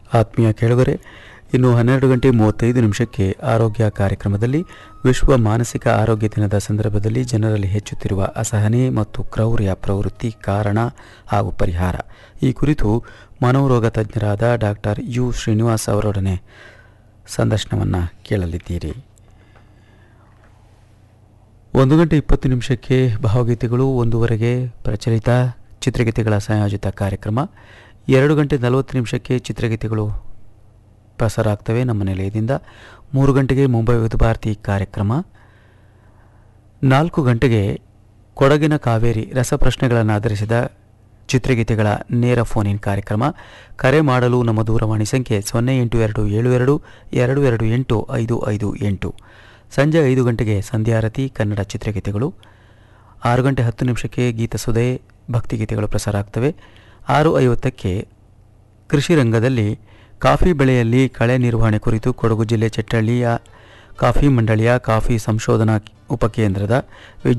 ಆತ್ಮೀಯ ಕೇಳುಗರೆ ಇನ್ನು ಹನ್ನೆರಡು ಗಂಟೆ ಮೂವತ್ತೈದು ನಿಮಿಷಕ್ಕೆ ಆರೋಗ್ಯ ಕಾರ್ಯಕ್ರಮದಲ್ಲಿ ವಿಶ್ವ ಮಾನಸಿಕ ಆರೋಗ್ಯ ದಿನದ ಸಂದರ್ಭದಲ್ಲಿ ಜನರಲ್ಲಿ ಹೆಚ್ಚುತ್ತಿರುವ ಅಸಹನೆ ಮತ್ತು ಕ್ರೌರ್ಯ ಪ್ರವೃತ್ತಿ ಕಾರಣ ಹಾಗೂ ಪರಿಹಾರ ಈ ಕುರಿತು ಮನೋರೋಗ ತಜ್ಞರಾದ ಡಾಕ್ಟರ್ ಯು ಶ್ರೀನಿವಾಸ್ ಅವರೊಡನೆ ಸಂದರ್ಶನವನ್ನು ಕೇಳಲಿದ್ದೀರಿ ಒಂದು ಗಂಟೆ ಇಪ್ಪತ್ತು ನಿಮಿಷಕ್ಕೆ ಭಾವಗೀತೆಗಳು ಒಂದೂವರೆಗೆ ಪ್ರಚಲಿತ ಚಿತ್ರಗೀತೆಗಳ ಸಂಯೋಜಿತ ಕಾರ್ಯಕ್ರಮ ಎರಡು ಗಂಟೆ ನಲವತ್ತು ನಿಮಿಷಕ್ಕೆ ಚಿತ್ರಗೀತೆಗಳು ಪ್ರಸಾರ ಆಗ್ತವೆ ನಮ್ಮ ನಿಲಯದಿಂದ ಮೂರು ಗಂಟೆಗೆ ಮುಂಬೈ ವಿವಿಧ ಭಾರತಿ ಕಾರ್ಯಕ್ರಮ ನಾಲ್ಕು ಗಂಟೆಗೆ ಕೊಡಗಿನ ಕಾವೇರಿ ರಸಪ್ರಶ್ನೆಗಳನ್ನು ಆಧರಿಸಿದ ಚಿತ್ರಗೀತೆಗಳ ನೇರ ಫೋನ್ ಇನ್ ಕಾರ್ಯಕ್ರಮ ಕರೆ ಮಾಡಲು ನಮ್ಮ ದೂರವಾಣಿ ಸಂಖ್ಯೆ ಸೊನ್ನೆ ಎಂಟು ಎರಡು ಏಳು ಎರಡು ಎರಡು ಎರಡು ಎಂಟು ಐದು ಐದು ಎಂಟು ಸಂಜೆ ಐದು ಗಂಟೆಗೆ ಸಂಧ್ಯಾರತಿ ಕನ್ನಡ ಚಿತ್ರಗೀತೆಗಳು ಆರು ಗಂಟೆ ಹತ್ತು ನಿಮಿಷಕ್ಕೆ ಗೀತಸುಧೆ ಭಕ್ತಿಗೀತೆಗಳು ಪ್ರಸಾರ ಆಗ್ತವೆ ಆರು ಐವತ್ತಕ್ಕೆ ಕೃಷಿ ರಂಗದಲ್ಲಿ ಕಾಫಿ ಬೆಳೆಯಲ್ಲಿ ಕಳೆ ನಿರ್ವಹಣೆ ಕುರಿತು ಕೊಡಗು ಜಿಲ್ಲೆ ಚೆಟ್ಟಳ್ಳಿಯ ಕಾಫಿ ಮಂಡಳಿಯ ಕಾಫಿ ಸಂಶೋಧನಾ ಉಪಕೇಂದ್ರದ